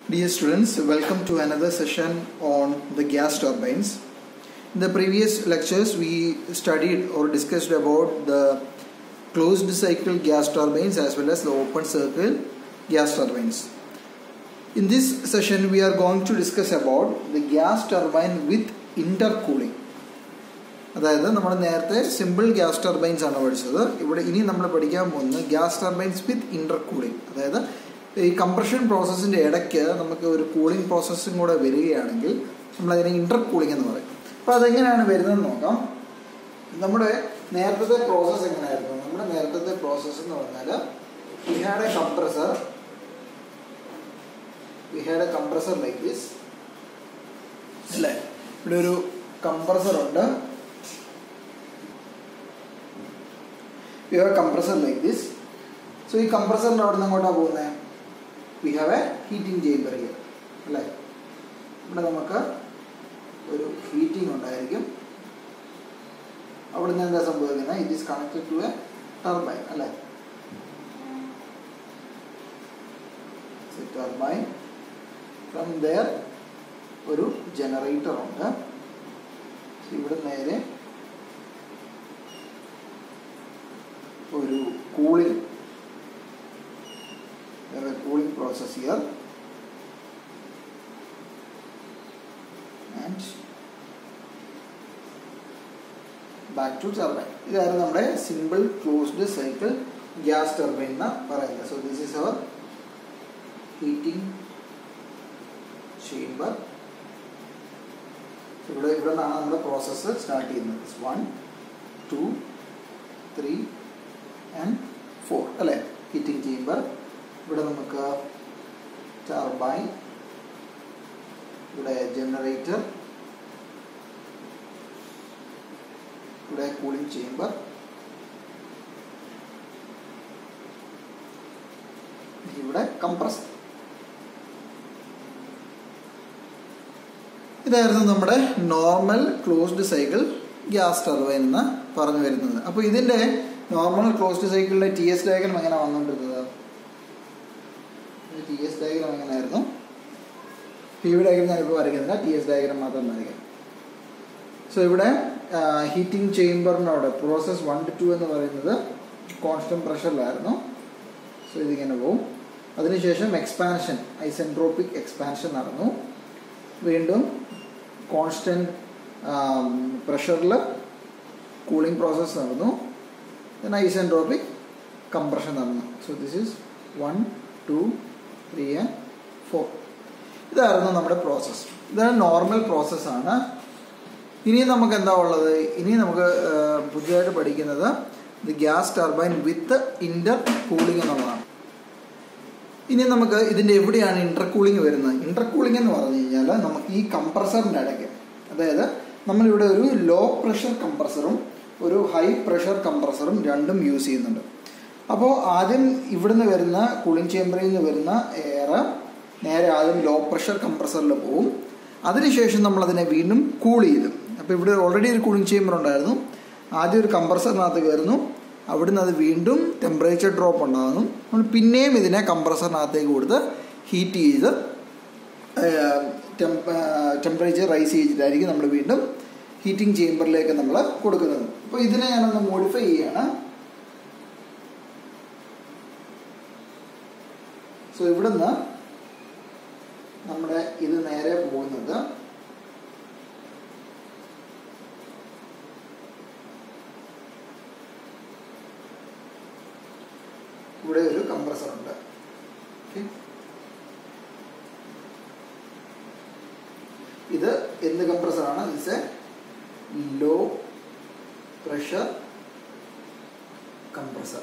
Dear students, welcome to another session on the gas turbines. In the previous lectures, we studied or discussed about the closed cycle gas turbines as well as the open circle gas turbines. In this session, we are going to discuss about the gas turbine with intercooling. അതായത് നമ്മൾ നേരത്തെ simple gas turbines ആണ് പഠിച്ചത് ഇവിടെ ഇനി നമ്മൾ പഠിക്കാൻ പോകുന്നത് gas turbines with intercooling അതായത് ഈ കംപ്രഷൻ പ്രോസസ്സിന്റെ ഇടയ്ക്ക് നമുക്ക് ഒരു കൂളിംഗ് പ്രോസസ്സും കൂടെ വരികയാണെങ്കിൽ നമ്മൾ അതിനെ ഇന്റർ കൂളിംഗ് എന്ന് പറയും അപ്പോൾ അതെങ്ങനെയാണ് വരുന്നതെന്ന് നോക്കാം നമ്മുടെ നേരത്തെ പ്രോസസ്സ് എങ്ങനെയായിരുന്നു നമ്മുടെ നേരത്തെ പ്രോസസ്സ് എന്ന് പറഞ്ഞാൽ we had a compressor we had a compressor like this അല്ലേ ഇവിടെ ഒരു കംപ്രസർ ഉണ്ട് we have a compressor like this so ഈ കംപ്രസറിൻ്റെ അവിടെ നിന്ന് അങ്ങോട്ടാണ് പോകുന്നത് we have a heating chamber here അല്ലേ ഇവിടെ നമുക്ക് ഒരു ഹീറ്റിംഗ് ഉണ്ടായിരിക്കും അവിടെ നിന്ന് എന്താ സംഭവിക്കുന്നത് it is connected to a turbine അല്ലേ ടർബൈൻ ഫ്രം ദർ ഒരു ജനറേറ്റർ ഉണ്ട് ഇവിടെ നേരെ ഒരു cooling cooling process here and back to turbine ഇതായിരുന്നു നമ്മുടെ simple closed cycle gas turbine എന്ന് പറയുന്നത് so this is our heating chamber ഇവിടെ ഇവിടെ നിന്നാണ് നമ്മുടെ പ്രോസസ്സ് സ്റ്റാർട്ട് ചെയ്യുന്നത് one two three and four അല്ലേ ഹീറ്റിംഗ് ചേംബർ ഇവിടെ നമുക്ക് ടർബൈൻ ഇവിടെ ജനറേറ്റർ ഇവിടെ കൂളിംഗ് ചേംബർ ഇവിടെ കംപ്രസർ ഇതായിരുന്നു നമ്മുടെ normal closed cycle gas turbine എന്ന് പറഞ്ഞു വരുന്നത് അപ്പോൾ ഇതിൻ്റെ നോർമൽ ക്ലോസ്ഡ് സൈക്കിളിലെ ടി എസ് ഡയഗ്രം എങ്ങനെ വന്നുകൊണ്ടിരുന്നത് ടി എസ് ഡയഗ്രം എങ്ങനെയായിരുന്നു പി വി ഡയഗ്രം ഞാനിപ്പോൾ വരയ്ക്കുന്നില്ല ടി എസ് ഡയഗ്രം മാത്രം വരയ്ക്കാം സോ ഇവിടെ ഹീറ്റിംഗ് ചേംബറിനവിടെ പ്രോസസ് വൺ ടു എന്ന് പറയുന്നത് കോൺസ്റ്റന്റ് പ്രഷറിലായിരുന്നു സോ ഇതിങ്ങനെ പോവും അതിനുശേഷം എക്സ്പാൻഷൻ ഐസെൻട്രോപ്പിക് എക്സ്പാൻഷൻ നടന്നു വീണ്ടും കോൺസ്റ്റന്റ് പ്രഷറിൽ കൂളിംഗ് പ്രോസസ്സ് നടന്നു then ഐസെൻട്രോപിക് കംപ്രഷൻ നടന്നു so this is one two three and four ഇതായിരുന്നു നമ്മുടെ പ്രോസസ്സ് ഇതാണ് നോർമൽ പ്രോസസ്സാണ് ഇനി നമുക്ക് എന്താ ഉള്ളത് ഇനി നമുക്ക് പുതിയതായിട്ട് പഠിക്കുന്നത് the gas turbine with intercooling എന്നുള്ളതാണ് ഇനി നമുക്ക് ഇതിൻ്റെ എവിടെയാണ് ഇന്റർ കൂളിംഗ് വരുന്നത് ഇന്റർ കൂളിംഗ് എന്ന് പറഞ്ഞു കഴിഞ്ഞാൽ നമുക്ക് ഈ കംപ്രസറിൻ്റെ ഇടയ്ക്ക് അതായത് നമ്മളിവിടെ ഒരു ലോ പ്രഷർ കംപ്രസറും ഒരു ഹൈ പ്രഷർ കംപ്രസറും രണ്ടും യൂസ് ചെയ്യുന്നുണ്ട് അപ്പോൾ ആദ്യം ഇവിടുന്ന് വരുന്ന കൂളിംഗ് ചേമ്പറിൽ നിന്ന് വരുന്ന എയർ നേരെ ആദ്യം ലോ പ്രഷർ കംപ്രസറിൽ പോവും അതിനുശേഷം നമ്മൾ അതിനെ വീണ്ടും കൂൾ ചെയ്തു അപ്പോൾ ഇവിടെ ഓൾറെഡി ഒരു കൂളിംഗ് ചേമ്പർ ഉണ്ടായിരുന്നു ആദ്യം ഒരു കംപ്രസറിനകത്ത് കയറുന്നു അവിടുന്ന് അത് വീണ്ടും ടെമ്പറേച്ചർ ഡ്രോപ്പ് ഉണ്ടാകുന്നു നമ്മൾ പിന്നെയും ഇതിനെ കംപ്രസറിനകത്തേക്ക് കൊടുത്ത് ഹീറ്റ് ചെയ്ത് ടെമ്പറേച്ചർ റൈസ് ചെയ്തിട്ടായിരിക്കും നമ്മൾ വീണ്ടും ഹീറ്റിംഗ് ചേമ്പറിലേക്ക് നമ്മൾ കൊടുക്കുന്നത് അപ്പോൾ ഇതിനെ ഞാനൊന്ന് മോഡിഫൈ ചെയ്യാണ് സോ ഇവിടുന്ന് നമ്മുടെ ഇത് നേരെ പോകുന്നത് ഇവിടെ ഒരു കംപ്രസർ ഉണ്ട് ഇത് എന്ത് കംപ്രസറാണ് it's a low pressure compressor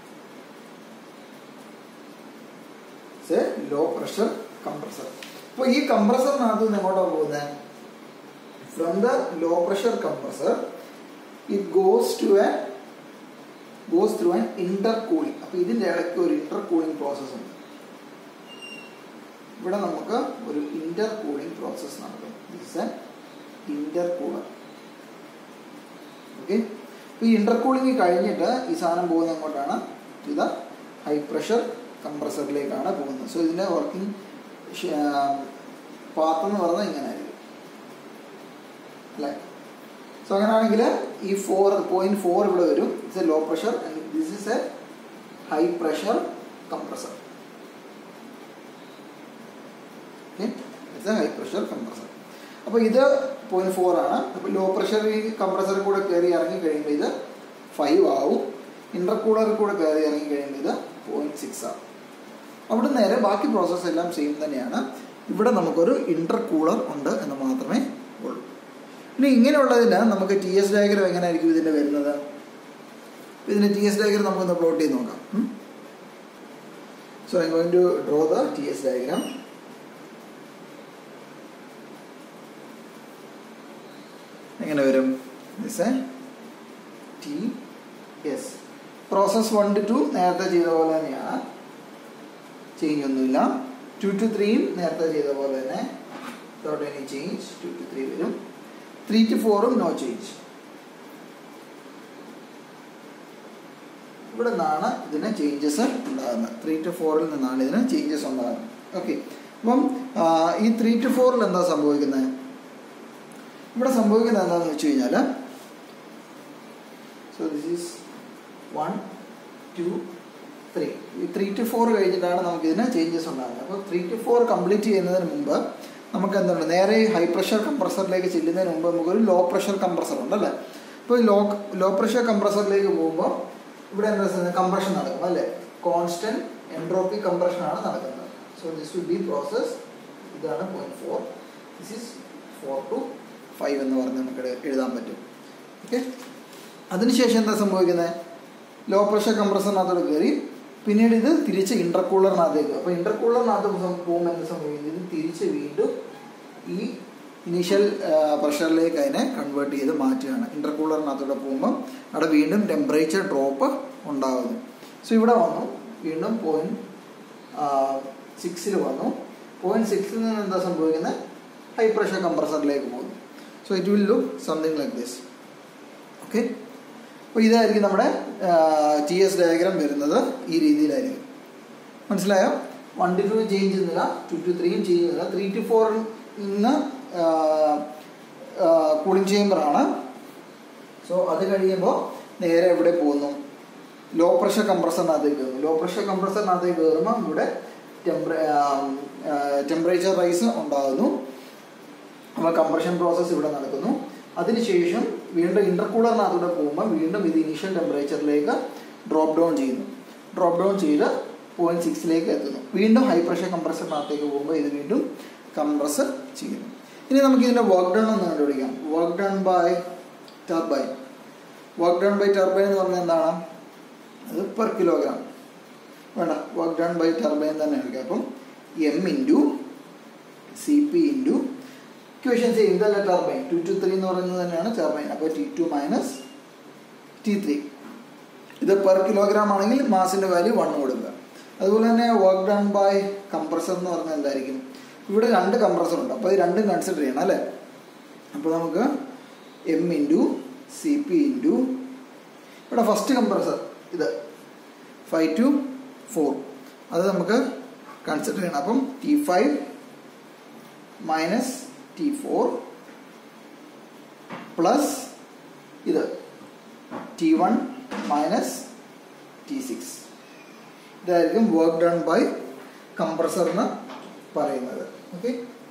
it's a low pressure compressor അപ്പോൾ ഈ കംപ്രസറിനകത്ത് നിന്ന് എങ്ങോട്ടാണ് പോകുന്നത് from the low pressure compressor it goes to a goes through an intercooling അപ്പോൾ ഇതിൻ്റെ ഇടയ്ക്ക് ഒരു ഇന്റർ കൂളിംഗ് പ്രോസസ്സ് ഉണ്ട് ഇവിടെ നമുക്ക് ഒരു ഇന്റർ കൂളിംഗ് പ്രോസസ്സ് നടക്കും this a intercooler okay അപ്പോൾ ഈ ഇന്റർ കൂളിംഗ് കഴിഞ്ഞിട്ട് ഈ സാധനം പോകുന്നത് എങ്ങോട്ടാണ് ടു ദ ഹൈ പ്രഷർ കംപ്രസറിലേക്കാണ് പോകുന്നത് സോ ഇതിൻ്റെ വർക്കിംഗ് പാത്ത് എന്ന് പറഞ്ഞാൽ ഇങ്ങനെ ആയിരിക്കും അല്ലേ സോ അങ്ങനെയാണെങ്കിൽ ഈ ഫോർ പോയിന്റ് ഫോർ ഇവിടെ വരും it's a low pressure this is a high pressure compressor it's a high pressure compressor അപ്പോൾ ഇത് പോയിന്റ് ഫോർ ആണ് അപ്പോൾ ലോ പ്രഷർ ഈ കംപ്രസറിൽ കൂടെ കയറി ഇറങ്ങി കഴിയുമ്പോൾ ഇത് ഫൈവ് ആവും ഇൻ്റർകൂളറിൽ കൂടെ കയറി ഇറങ്ങി കഴിയുമ്പോൾ ഇത് പോയിന്റ് സിക്സ് ആവും അവിടെ നേരെ ബാക്കി പ്രോസസ്സ് എല്ലാം സെയിം തന്നെയാണ് ഇവിടെ നമുക്കൊരു ഇൻ്റർകൂളർ ഉണ്ട് എന്ന് മാത്രമേ ഉള്ളൂ ഇനി ഇങ്ങനെയുള്ളതിന് നമുക്ക് ടി എസ് ഡയഗ്രം എങ്ങനെയായിരിക്കും ഇതിൻ്റെ വരുന്നത് ഇതിൻ്റെ ടി എസ് ഡയഗ്രം നമുക്കൊന്ന് പ്ലോട്ട് ചെയ്ത് നോക്കാം so I going to draw the T S diagram എങ്ങനെ വരും this T S process one to two നേരത്തെ ചെയ്ത പോലെ തന്നെയാണ് ചേഞ്ച് ഒന്നുമില്ല ടു ടു ത്രീയും നേരത്തെ ചെയ്ത പോലെ തന്നെ without any change two to three വരും ത്രീ ടു ഫോറും നോ ചേഞ്ച് ഇവിടെ നിന്നാണ് ഇതിന് ചേഞ്ചസ് ഉണ്ടാകുന്നത് ത്രീ ടു ഫോറിൽ നിന്നാണ് ഇതിന് ചേഞ്ചസ് ഉണ്ടാകുന്നത് ഓക്കെ അപ്പം ഈ ത്രീ ടു ഫോറിൽ എന്താ സംഭവിക്കുന്നത് ഇവിടെ സംഭവിക്കുന്നത് എന്താണെന്ന് വെച്ച് കഴിഞ്ഞാൽ so this is one two three ഈ ത്രീ ടു ഫോർ കഴിഞ്ഞിട്ടാണ് നമുക്ക് ഇതിന് ചേഞ്ചസ് ഉണ്ടാകുന്നത് അപ്പോൾ ത്രീ ടു ഫോർ കംപ്ലീറ്റ് ചെയ്യുന്നതിന് മുമ്പ് നമുക്ക് എന്താണ് നേരെ ഹൈ പ്രഷർ കംപ്രസറിലേക്ക് ചെല്ലുന്നതിന് മുമ്പ് നമുക്കൊരു ലോ പ്രഷർ കംപ്രസർ ഉണ്ടല്ലേ അപ്പോൾ ഈ ലോ ലോ പ്രഷർ കംപ്രസറിലേക്ക് പോകുമ്പോൾ ഇവിടെ എന്താ കംപ്രഷൻ നടക്കും അല്ലേ കോൺസ്റ്റന്റ് എൻട്രോപ്പി കംപ്രഷൻ ആണ് നടക്കുന്നത് so this will be process ഇതാണ് point four this is four to five എന്ന് പറഞ്ഞ് നമുക്ക് എഴുതാൻ പറ്റും ഓക്കെ അതിനുശേഷം എന്താ സംഭവിക്കുന്നത് ലോ പ്രഷർ കംപ്രസറിനകത്തോട് കയറി പിന്നീട് ഇത് തിരിച്ച് ഇൻ്റർകൂളറിനകത്തേക്ക് അപ്പോൾ ഇൻ്റർകൂളറിനകത്ത് പോകുമ്പോൾ എന്ത് സംഭവിക്കുന്നത് ഇത് തിരിച്ച് വീണ്ടും ഈ ഇനീഷ്യൽ പ്രഷറിലേക്ക് അതിനെ കൺവേർട്ട് ചെയ്ത് മാറ്റുകയാണ് ഇൻ്റർകൂളറിനകത്തൂടെ പോകുമ്പോൾ അവിടെ വീണ്ടും ടെമ്പറേച്ചർ ഡ്രോപ്പ് ഉണ്ടാകുന്നു സോ ഇവിടെ വന്നു വീണ്ടും പോയിന്റ് സിക്സിൽ വന്നു പോയിന്റ് സിക്സിൽ നിന്ന് എന്താ സംഭവിക്കുന്നത് ഹൈ പ്രഷർ കംപ്രസറിലേക്ക് പോകുന്നു so it will look something like this okay അപ്പോൾ ഇതായിരിക്കും നമ്മുടെ ടി എസ് ഡയഗ്രാം വരുന്നത് ഈ രീതിയിലായിരിക്കും മനസ്സിലായോ വൺ ടു ടു ചേഞ്ച് ചെയ്യുന്നില്ല ടു ടു ത്രീയും ചേഞ്ച് ചെയ്യുന്നില്ല ത്രീ ടു ഫോറിൽ നിന്ന് കൂളിംഗ് ചേമ്പറാണ് സോ അത് കഴിയുമ്പോൾ നേരെ എവിടെ പോകുന്നു ലോ പ്രഷർ കംപ്രസറിനകത്തേക്ക് കയറുന്നു ലോ പ്രഷർ കംപ്രസറിനകത്തേക്ക് കയറുമ്പോൾ ഇവിടെ ടെമ്പറേച്ചർ റൈസ് ഉണ്ടാകുന്നു അപ്പോൾ കംപ്രഷൻ പ്രോസസ്സ് ഇവിടെ നടക്കുന്നു അതിനുശേഷം വീണ്ടും ഇൻ്റർകൂളറിനകത്തൂടെ പോകുമ്പോൾ വീണ്ടും ഇത് ഇനീഷ്യൽ ടെമ്പറേച്ചറിലേക്ക് ഡ്രോപ്പ് ഡൗൺ ചെയ്യുന്നു ഡ്രോപ്പ് ഡൗൺ ചെയ്ത് പോയിന്റ് സിക്സിലേക്ക് എത്തുന്നു വീണ്ടും ഹൈ പ്രഷർ കംപ്രസറിനകത്തേക്ക് പോകുമ്പോൾ ഇത് വീണ്ടും കംപ്രസ് ചെയ്യുന്നു ഇനി നമുക്ക് ഇതിൻ്റെ വർക്ക് ഡൺ ഒന്ന് കണ്ടുപിടിക്കാം work done by turbine work done by turbine എന്ന് പറഞ്ഞാൽ എന്താണ് അത് പെർ കിലോഗ്രാം വേണ്ട വർക്ക് ഡൺ ബൈ ടർബൈൻ തന്നെ എടുക്കാം അപ്പം M into C P into equation same ഇതല്ല ടർബൈൻ ടു ടു ത്രീ എന്ന് പറയുന്നത് തന്നെയാണ് ടർബൈൻ അപ്പോൾ T two minus T three ഇത് പെർ കിലോഗ്രാം ആണെങ്കിൽ മാസിൻ്റെ വാല്യൂ വൺ കൊടുക്കുക അതുപോലെ തന്നെ വർക്ക് ഡൺ ബൈ കംപ്രസർ എന്ന് പറഞ്ഞാൽ എന്തായിരിക്കും ഇവിടെ രണ്ട് കംപ്രസർ ഉണ്ട് അപ്പോൾ ഇത് രണ്ടും കൺസിഡർ ചെയ്യണം അല്ലേ അപ്പോൾ നമുക്ക് M into C P into ഇവിടെ ഫസ്റ്റ് കംപ്രസർ ഇത് ഫൈവ് ടു ഫോർ അത് നമുക്ക് കൺസിഡർ ചെയ്യണം അപ്പം T five minus T four plus ഇത് T one minus T six ഇതായിരിക്കും വർക്ക് ഡൺ ബൈ കംപ്രസർ എന്ന് പറയുന്നത് ഓക്കെ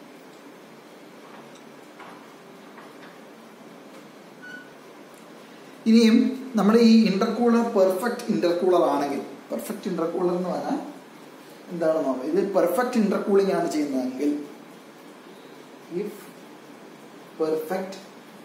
ഇനിയും നമ്മുടെ ഈ ഇന്റർകൂളർ പെർഫെക്റ്റ് ഇന്റർകൂളർ ആണെങ്കിൽ പെർഫെക്റ്റ് ഇന്റർകൂളർ എന്ന് പറഞ്ഞാൽ എന്താണ് നോക്കാം ഇത് പെർഫെക്റ്റ് ഇന്റർകൂളിംഗ് ആണ് ചെയ്യുന്നതെങ്കിൽ if perfect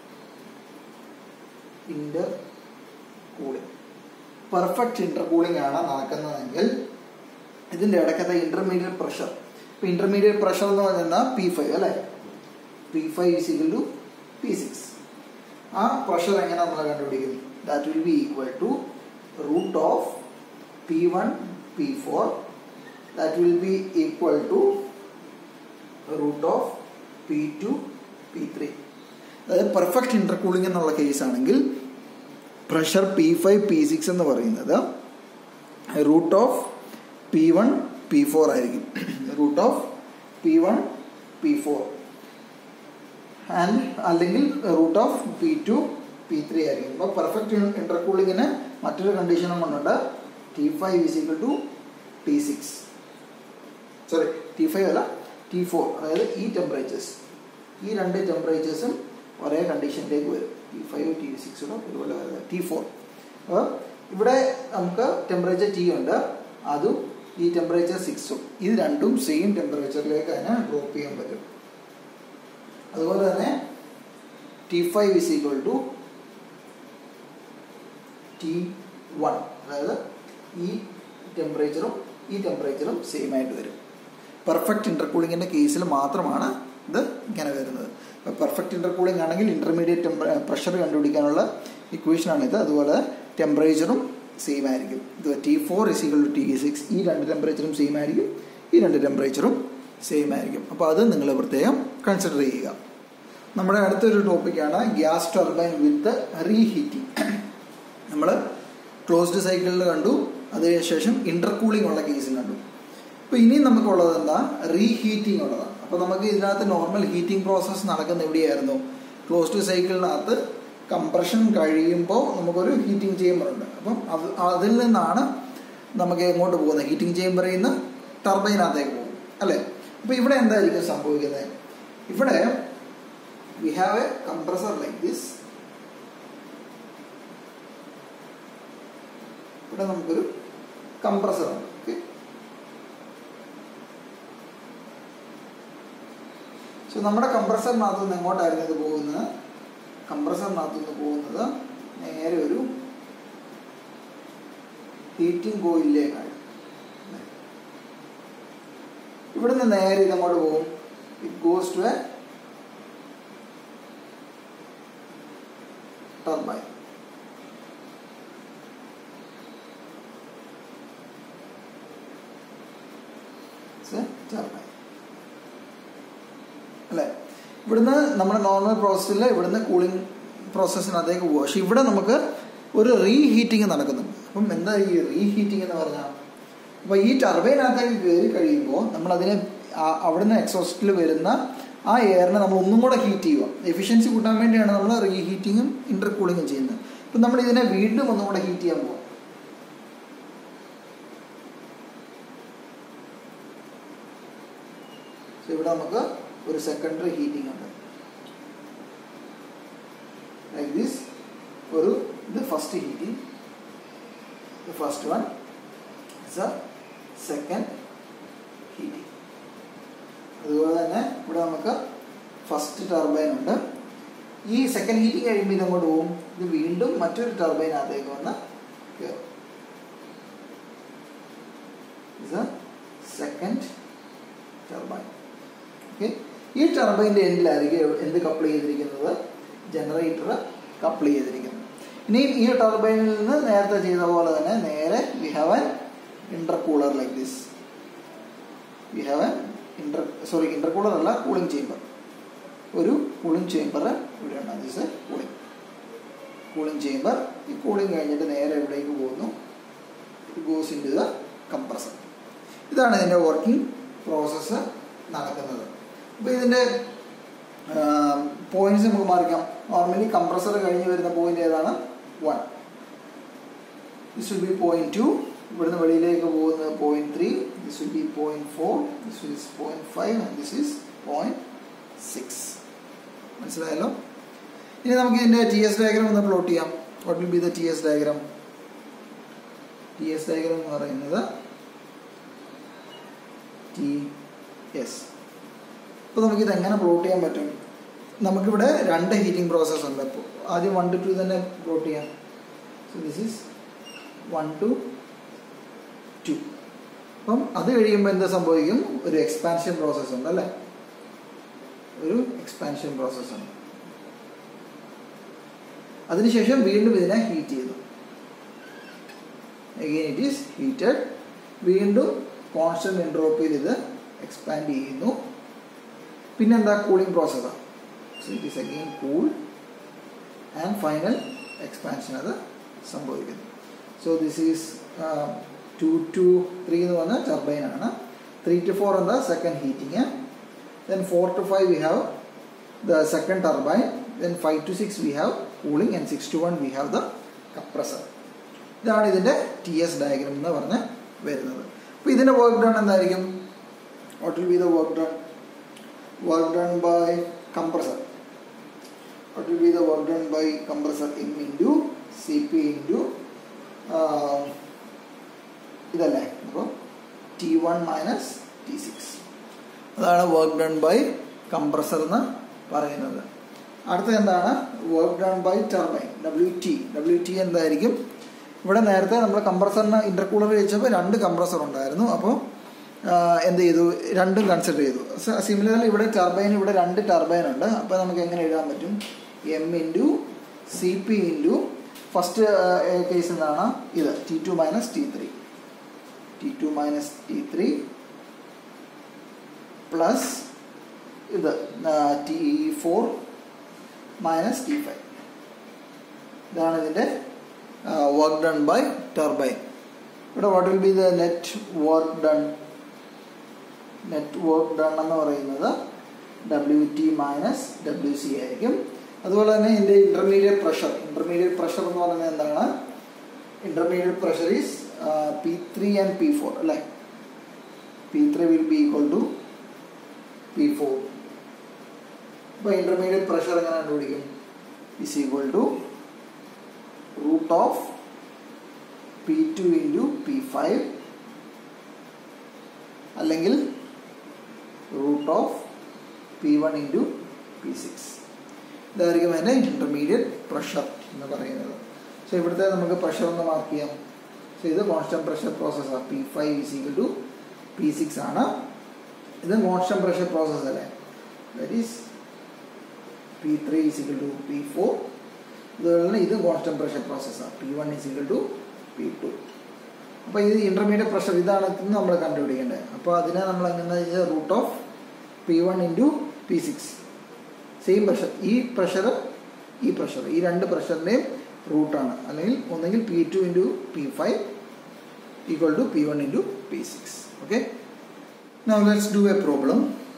intercooling perfect intercooling ആണ് നടക്കുന്നതെങ്കിൽ ഇതിൻ്റെ ഇടയ്ക്കത്തെ ഇന്റർമീഡിയറ്റ് പ്രഷർ ഇപ്പം ഇന്റർമീഡിയറ്റ് പ്രഷർ എന്ന് പറഞ്ഞാൽ പി ഫൈവ് അല്ലേ P five is equal to P six ആ പ്രഷർ എങ്ങനെ നമ്മൾ കണ്ടുപിടിക്കും that will be equal to root of P one P four that will be equal to root of P two P three അതായത് perfect intercooling എന്നുള്ള case ആണെങ്കിൽ pressure P five P six എന്ന് പറയുന്നത് root of P one P four ആയിരിക്കും root of P one P four and അല്ലെങ്കിൽ root of P two P three ആയിരിക്കും അപ്പോൾ perfect ഇൻ്റർകൂളിങ്ങിന് മറ്റൊരു കണ്ടീഷനും കൊണ്ടുണ്ട് T five is equal to T six sorry T five അല്ല ടി ഫോർ അതായത് ഈ ടെമ്പറേച്ചേഴ്സ് ഈ രണ്ട് ടെമ്പറേച്ചേഴ്സും ഒരേ കണ്ടീഷനിലേക്ക് വരും ടി ഫൈവ് ടി സിക്സും ഒരുപോലെ വരുന്നത് ടി ഫോർ അപ്പോൾ ഇവിടെ നമുക്ക് ടെമ്പറേച്ചർ ടി ഉണ്ട് അതും ഈ ടെമ്പറേച്ചർ സിക്സും ഇത് രണ്ടും സെയിം ടെമ്പറേച്ചറിലേക്ക് അതിനെ ഡ്രോപ്പ് ചെയ്യാൻ പറ്റും അതുപോലെ തന്നെ T five is equal to T one അതായത് ഈ ടെമ്പറേച്ചറും ഈ ടെമ്പറേച്ചറും സെയിം ആയിട്ട് വരും പെർഫെക്റ്റ് ഇൻ്റർകൂളിങ്ങിൻ്റെ കേസിൽ മാത്രമാണ് ഇത് ഇങ്ങനെ വരുന്നത് അപ്പോൾ പെർഫെക്റ്റ് ഇൻ്റർകൂളിംഗ് ആണെങ്കിൽ ഇൻ്റർമീഡിയറ്റ് പ്രഷർ കണ്ടുപിടിക്കാനുള്ള ഇക്വേഷനാണിത് അതുപോലെ ടെമ്പറേച്ചറും സെയിം ആയിരിക്കും ഇത് T four is equal to T six ഈ രണ്ട് ടെമ്പറേച്ചറും സെയിം ആയിരിക്കും ഈ രണ്ട് ടെമ്പറേച്ചറും സെയിം ആയിരിക്കും അപ്പോൾ അത് നിങ്ങൾ പ്രത്യേകം കൺസിഡർ ചെയ്യുക നമ്മുടെ അടുത്തൊരു ടോപ്പിക്കാണ് ഗ്യാസ് ടർബൈൻ വിത്ത് റീഹീറ്റിംഗ് നമ്മൾ ക്ലോസ്ഡ് സൈക്കിളിൽ കണ്ടു അതിനുശേഷം ഇൻ്റർകൂളിംഗ് ഉള്ള കേസിൽ കണ്ടു അപ്പോൾ ഇനി നമുക്കുള്ളത് എന്താ റീഹീറ്റിംഗ് ഉള്ളതാണ് അപ്പോൾ നമുക്ക് ഇതിനകത്ത് നോർമൽ ഹീറ്റിംഗ് പ്രോസസ്സ് നടക്കുന്ന എവിടെയായിരുന്നു ക്ലോസ്ഡ് സൈക്കിളിനകത്ത് കംപ്രഷൻ കഴിയുമ്പോൾ നമുക്കൊരു ഹീറ്റിംഗ് ചേമ്പർ ഉണ്ട് അപ്പം അത് അതിൽ നിന്നാണ് നമുക്ക് എങ്ങോട്ട് പോകുന്നത് ഹീറ്റിംഗ് ചേമ്പറിൽ നിന്ന് ടർബൈനകത്തേക്ക് പോകും അല്ലേ അപ്പോൾ ഇവിടെ എന്തായിരിക്കും സംഭവിക്കുന്നത് ഇവിടെ we have a compressor like this ഇവിടെ നമുക്കൊരു കംപ്രസർ ഉണ്ട് ഓക്കെ സോ നമ്മുടെ കംപ്രസറിനകത്ത് നിന്ന് എങ്ങോട്ടായിരുന്നു ഇത് പോകുന്നത് കംപ്രസറിനകത്ത് നിന്ന് പോകുന്നത് നേരെ ഒരു ഹീറ്റിംഗ് കോയിലിലേക്കാണ് ഇവിടുന്ന് നേരെ ഇതങ്ങോട്ട് പോകും it goes to a turbine turbine അല്ലേ ഇവിടുന്ന് നമ്മുടെ നോർമൽ പ്രോസസ്സിൽ ഇവിടുന്ന് കൂളിംഗ് പ്രോസസ്സിനകത്തേക്ക് പോകുക പക്ഷെ ഇവിടെ നമുക്ക് ഒരു റീഹീറ്റിംഗ് നടക്കുന്നുണ്ട് അപ്പം എന്താ ഈ റീഹീറ്റിംഗ് എന്ന് പറഞ്ഞാൽ അപ്പോൾ ഈ ടർബൈനകത്തേക്ക് കയറി കഴിയുമ്പോൾ നമ്മളതിനെ അവിടുന്ന് എക്സോസ്റ്റിൽ വരുന്ന ആ എയറിനെ നമ്മൾ ഒന്നും കൂടെ ഹീറ്റ് ചെയ്യുക എഫിഷ്യൻസി കൂട്ടാൻ വേണ്ടിയാണ് നമ്മൾ റീഹീറ്റിങ്ങും ഇൻ്റർ കൂളിങ്ങും ചെയ്യുന്നത് അപ്പം നമ്മൾ ഇതിനെ വീണ്ടും ഒന്നും കൂടെ ഹീറ്റ് ചെയ്യാൻ പോകും ഇവിടെ നമുക്ക് ഒരു സെക്കൻഡറി ഹീറ്റിംഗ് ഉണ്ട് ലൈക്ക് ദിസ് ഒരു ഇത് first heating the first one is a second heating അതുപോലെ തന്നെ ഇവിടെ നമുക്ക് ഫസ്റ്റ് ടർബൈൻ ഉണ്ട് ഈ സെക്കൻഡ് ഹീറ്റിംഗ് കഴിയുമ്പോൾ ഇതങ്ങോട്ട് പോകും ഇത് വീണ്ടും മറ്റൊരു ടർബൈനകത്തേക്ക് വന്ന് കയറും ഇത് സെക്കൻഡ് ടർബൈൻ ഓക്കെ ഈ ടർബൈൻ്റെ എൻഡിലായിരിക്കും എന്ത് കപ്പിൾ ചെയ്തിരിക്കുന്നത് ജനറേറ്റർ കപ്പിൾ ചെയ്തിരിക്കുന്നത് ഇനിയും ഈ ടർബൈനിൽ നിന്ന് നേരത്തെ ചെയ്ത പോലെ തന്നെ നേരെ we have an intercooler like this we have an inter sorry intercooler അല്ല കൂളിംഗ് ചേമ്പർ ഒരു കൂളിംഗ് ചേമ്പർ ഇവിടെയാണ് ദിസ് കൂളിംഗ് കൂളിംഗ് ചേമ്പർ ഈ കൂളിംഗ് കഴിഞ്ഞിട്ട് നേരെ എവിടേക്ക് പോകുന്നു goes into the compressor ഇതാണ് ഇതിൻ്റെ വർക്കിംഗ് പ്രോസസ്സ് നടക്കുന്നത് അപ്പോൾ ഇതിൻ്റെ പോയിന്റ്സ് നമുക്ക് മാറിക്കാം നോർമലി കംപ്രസർ കഴിഞ്ഞ് വരുന്ന പോയിന്റ് ഏതാണ് one this will be point two ഇവിടുന്ന് വെളിയിലേക്ക് പോകുന്നത് point three this will be point four this is point five and this is point six മനസ്സിലായല്ലോ ഇനി നമുക്ക് ഇതിൻ്റെ ടി എസ് ഡയഗ്രാം ഒന്ന് പ്ലോട്ട് ചെയ്യാം what will be the T S diagram T S diagram എന്ന് പറയുന്നത് ടി എസ് അപ്പോൾ നമുക്കിത് എങ്ങനെ പ്ലോട്ട് ചെയ്യാൻ പറ്റും നമുക്കിവിടെ രണ്ട് ഹീറ്റിംഗ് പ്രോസസ്സ് ഉണ്ട് അപ്പോൾ ആദ്യം വൺ ടു ടു തന്നെ പ്ലോട്ട് ചെയ്യാം so this is one to two അപ്പം അത് കഴിയുമ്പോൾ എന്താ സംഭവിക്കും ഒരു എക്സ്പാൻഷൻ പ്രോസസ്സ് ഉണ്ട് അല്ലേ ഒരു എക്സ്പാൻഷൻ പ്രോസസ്സ് ഉണ്ട് അതിനുശേഷം വീണ്ടും ഇതിനെ ഹീറ്റ് ചെയ്തു അഗെയിൻ ഇറ്റ് ഈസ് ഹീറ്റഡ് വീണ്ടും കോൺസ്റ്റന്റ് എൻട്രോപ്പിയിൽ ഇത് എക്സ്പാൻഡ് ചെയ്യുന്നു പിന്നെന്താ കൂളിംഗ് പ്രോസസ്സാണ് so it is again cool and final expansion അത് സംഭവിക്കുന്നു so this is two to three എന്ന് പറഞ്ഞാൽ ടർബൈനാണ് ത്രീ ടു ഫോർ എന്താ second heating then 4 to 5 we have the second turbine then 5 to 6 we have cooling and 6 to 1 we have the compressor ഇതാണ് ഇതിൻ്റെ T S diagram എന്ന് പറഞ്ഞ് വരുന്നത് അപ്പോൾ ഇതിൻ്റെ വർക്ക് ഡൺ എന്തായിരിക്കും what will be the work done work done by compressor what will be the work done by compressor M into Cp into uh, ഇതല്ലേ അപ്പോൾ T one minus T six അതാണ് work done by compressor എന്ന് പറയുന്നത് അടുത്തത് എന്താണ് work done by turbine W T W T എന്തായിരിക്കും ഇവിടെ നേരത്തെ നമ്മൾ കംപ്രസറിന് ഇൻ്റർകൂളർ വെച്ചപ്പോൾ രണ്ട് കംപ്രസർ ഉണ്ടായിരുന്നു അപ്പോൾ എന്ത് ചെയ്തു രണ്ടും കൺസിഡർ ചെയ്തു സിമിലർലി ഇവിടെ ടർബൈൻ ഇവിടെ രണ്ട് ടർബൈൻ ഉണ്ട് അപ്പോൾ നമുക്ക് എങ്ങനെ എഴുതാൻ പറ്റും M into C P into first case എന്താണ് ഇത് T two minus T three T two minus T three plus ഇത് T four minus T five ഇതാണ് ഇതിൻ്റെ വർക്ക് ഡൺ ബൈ ടർബൈൻ ഇവിടെ what will be the net work done net work done എന്ന് പറയുന്നത് W T minus W C ആയിരിക്കും അതുപോലെ തന്നെ ഇതിൻ്റെ ഇൻ്റർമീഡിയറ്റ് പ്രഷർ ഇൻ്റർമീഡിയറ്റ് പ്രഷർ എന്ന് പറയുന്നത് എന്താണ് intermediate pressure is P three and P four അല്ലേ P three will be equal to P four അപ്പോൾ ഇൻ്റർമീഡിയറ്റ് പ്രഷർ എങ്ങനെ കണ്ടുപിടിക്കും is equal to root of P two into P five അല്ലെങ്കിൽ root of P one into P six ഇതായിരിക്കും അതിൻ്റെ intermediate pressure എന്ന് പറയുന്നത് so ഇവിടുത്തെ നമുക്ക് പ്രഷർ ഒന്ന് മാർക്ക് ചെയ്യാം സോ ഇത് കോൺസ്റ്റൻറ്റ് പ്രഷർ പ്രോസസ്സാണ് P five is equal to P six ആണ് ഇത് കോൺസ്റ്റൻറ്റ് പ്രഷർ പ്രോസസ്സ് അല്ലേ that is P three is equal to P four അതുപോലെ തന്നെ ഇത് കോൺസ്റ്റൻറ്റ് പ്രഷർ പ്രോസസ്സാണ് P one is equal to P two അപ്പോൾ ഇത് ഇൻ്റർമീഡിയറ്റ് പ്രഷർ ഇതാണ് നമ്മൾ കണ്ടുപിടിക്കേണ്ടത് അപ്പോൾ അതിനെ നമ്മൾ എങ്ങനെ root of P one into P six same pressure ഈ പ്രഷർ ഈ പ്രഷർ ഈ രണ്ട് പ്രഷറിൻ്റെയും റൂട്ടാണ് അല്ലെങ്കിൽ ഒന്നെങ്കിൽ P two into P five equal to P one into P six okay Now let's do a problem.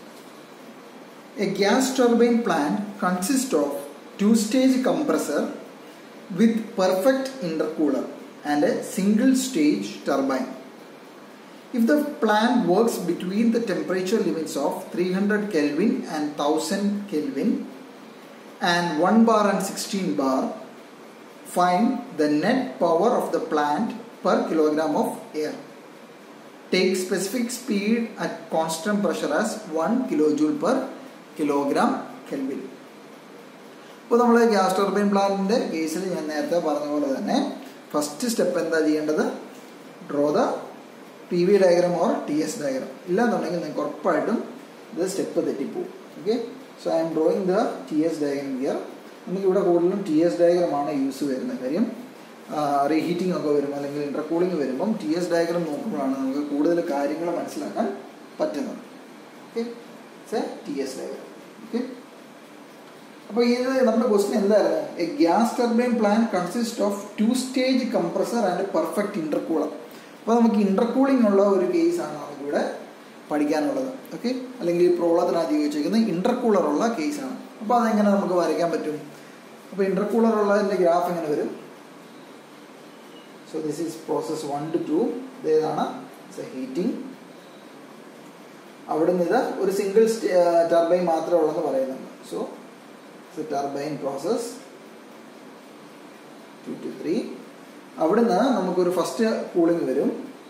A gas turbine plant consists of two-stage compressor with perfect intercooler and a single-stage turbine. If the plant works between the temperature limits of 300 Kelvin and 1000 Kelvin and 1 bar and 16 bar, find the net power of the plant per kilogram of air. Take specific speed at constant pressure as 1 kilojoule per kilogram Kelvin. ഇപ്പോൾ നമ്മൾ gas turbine പ്ലാന്റിൻ്റെ കേസിൽ ഞാൻ നേരത്തെ പറഞ്ഞ പോലെ തന്നെ first step എന്താ ചെയ്യേണ്ടത് draw the P V diagram or T S diagram ഇല്ലാന്നുണ്ടെങ്കിൽ നിങ്ങൾക്ക് ഉറപ്പായിട്ടും ഇത് സ്റ്റെപ്പ് തെറ്റിപ്പോവും okay so I'm drawing the T S diagram here നമുക്കിവിടെ കൂടുതലും ടി എസ് ഡയഗ്രാമാണ് യൂസ് വരുന്നത് കാര്യം റീഹീറ്റിംഗ് ഒക്കെ വരുമ്പോൾ അല്ലെങ്കിൽ ഇൻ്റർകൂളിംഗ് വരുമ്പം ടി എസ് ഡയഗ്രാം നോക്കുമ്പോഴാണ് നമുക്ക് കൂടുതൽ കാര്യങ്ങൾ മനസ്സിലാക്കാൻ പറ്റുന്നത് okay T S diagram okay അപ്പോൾ ഇത് നമ്മുടെ ക്വസ്റ്റ്യൻ എന്തായിരുന്നു a gas turbine plan consist of two stage compressor and perfect intercooler അപ്പോൾ നമുക്ക് ഇൻ്റർകൂളിംഗ് ഉള്ള ഒരു കേസാണ് നമുക്കിവിടെ പഠിക്കാനുള്ളത് ഓക്കെ അല്ലെങ്കിൽ ഈ പ്രോബ്ലത്തിനകത്ത് ചോദിച്ചിരിക്കുന്നത് ഇൻ്റർകൂളർ ഉള്ള കേസാണ് അപ്പോൾ അതെങ്ങനെ നമുക്ക് വരയ്ക്കാൻ പറ്റും അപ്പോൾ ഇൻ്റർകൂളർ ഉള്ളതിൻ്റെ ഗ്രാഫ് എങ്ങനെ വരും so this is process one to two ഇതേതാണ് ഹീറ്റിംഗ് അവിടുന്ന് ഇത് ഒരു സിംഗിൾ ടർബൈൻ മാത്രമേ ഉള്ളെന്ന് പറയുന്നുണ്ട് so turbine process two to three അവിടുന്ന് നമുക്കൊരു ഫസ്റ്റ് കൂളിംഗ് വരും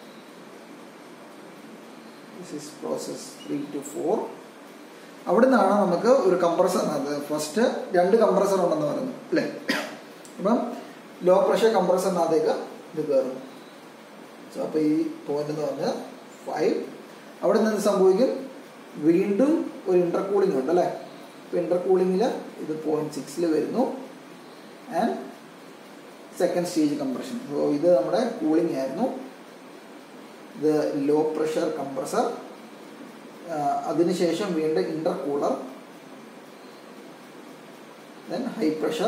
this is process three to four അവിടെ നിന്നാണ് നമുക്ക് ഒരു കംപ്രസർ ഫസ്റ്റ് രണ്ട് കംപ്രസർ ഉണ്ടെന്ന് പറയുന്നു അല്ലേ അപ്പം ലോ പ്രഷർ കംപ്രസറിനകത്തേക്ക് ഇത് കയറും സോ അപ്പോൾ ഈ പോയിന്റ് എന്ന് പറഞ്ഞാൽ ഫൈവ് അവിടെ നിന്ന് സംഭവിക്കും വീണ്ടും ഒരു ഇൻ്റർകൂളിംഗ് ഉണ്ട് അല്ലേ ഇപ്പോൾ ഇൻ്റർകൂളിങ്ങിൽ ഇത് പോയിന്റ് സിക്സിൽ വരുന്നു and second stage compression so ഇത് നമ്മുടെ കൂളിംഗ് ആയിരുന്നു ഇത് ലോ പ്രഷർ കംപ്രസർ അതിനുശേഷം വീണ്ടും intercooler then high pressure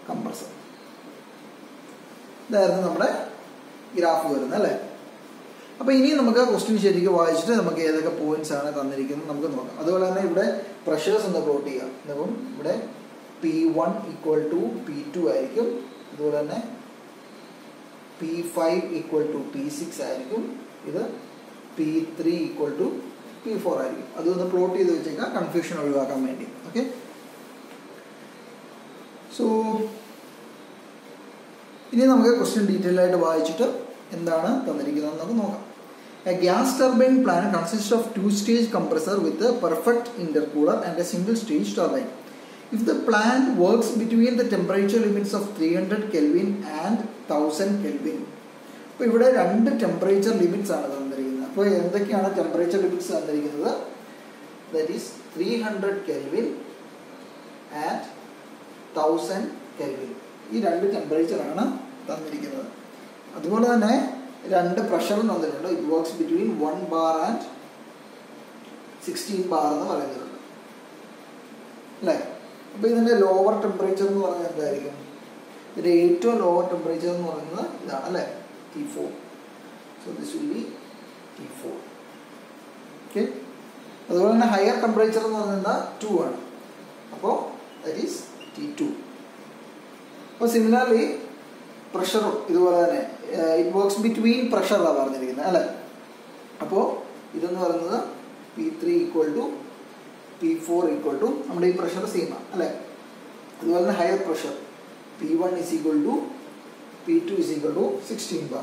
compressor ഇതായിരുന്നു നമ്മുടെ ഗ്രാഫ് വരുന്നത് അല്ലേ അപ്പോൾ ഇനി നമുക്ക് ക്വസ്റ്റ്യൻ ശരിക്കും വായിച്ചിട്ട് നമുക്ക് ഏതൊക്കെ പോയിന്റ്സ് ആണ് തന്നിരിക്കുന്നത് നമുക്ക് നോക്കാം അതുപോലെ തന്നെ ഇവിടെ പ്രഷേഴ്സ് ഒന്ന് പ്ലോട്ട് ചെയ്യാം അപ്പം ഇവിടെ P one equal to P two ആയിരിക്കും അതുപോലെ തന്നെ P five equal to P six ആയിരിക്കും ഇത് P three equal to P four ആയിരിക്കും അതൊന്ന് പ്ലോട്ട് ചെയ്ത് വെച്ചേക്കാം കൺഫ്യൂഷൻ ഒഴിവാക്കാൻ വേണ്ടി ഓക്കെ സോ ഇനി നമുക്ക് ക്വസ്റ്റ്യൻ ഡീറ്റെയിൽ ആയിട്ട് വായിച്ചിട്ട് എന്താണ് തന്നിരിക്കുന്നത് നമുക്ക് നോക്കാം a gas turbine plan consist of two stage compressor with perfect intercooler and a single stage turbine if the plan works between the temperature limits of three hundred kelvin and thousand kelvin അപ്പോൾ ഇവിടെ രണ്ട് temperature limits ആണ് തന്നിരിക്കുന്നത് അപ്പോൾ എന്തൊക്കെയാണ് temperature limits തന്നിരിക്കുന്നത് that is three hundred kelvin and thousand kelvin ഈ രണ്ട് ടെമ്പറേച്ചറാണ് തന്നിരിക്കുന്നത് അതുപോലെ തന്നെ രണ്ട് പ്രഷറും തന്നിട്ടുണ്ട് it works between one bar and sixteen bar എന്ന് പറയുന്നുണ്ട് അല്ലേ അപ്പോൾ ഇതിൻ്റെ ലോവർ ടെമ്പറേച്ചർ എന്ന് പറയുന്നത് എന്തായിരിക്കും ഇതിൻ്റെ ഏറ്റവും ലോവർ ടെമ്പറേച്ചർ എന്ന് പറയുന്നത് ഇതാണ് അല്ലേ T four so this will be T four okay അതുപോലെ തന്നെ ഹയർ ടെമ്പറേച്ചർ എന്ന് പറയുന്നത് ടു ആണ് അപ്പോൾ ദറ്റ് ഈസ് ടി ടു അപ്പോൾ സിമിലർലി പ്രഷറും ഇതുപോലെ തന്നെ ഇറ്റ് വർക്ക്സ് ബിറ്റ്വീൻ പ്രഷറാണ് പറഞ്ഞിരിക്കുന്നത് അല്ലേ അപ്പോൾ ഇതെന്ന് പറയുന്നത് P three equal to P four equal to നമ്മുടെ ഈ പ്രഷർ സെയിം ആണ് അല്ലേ അതുപോലെ തന്നെ higher pressure P one is equal to P two is equal to sixteen bar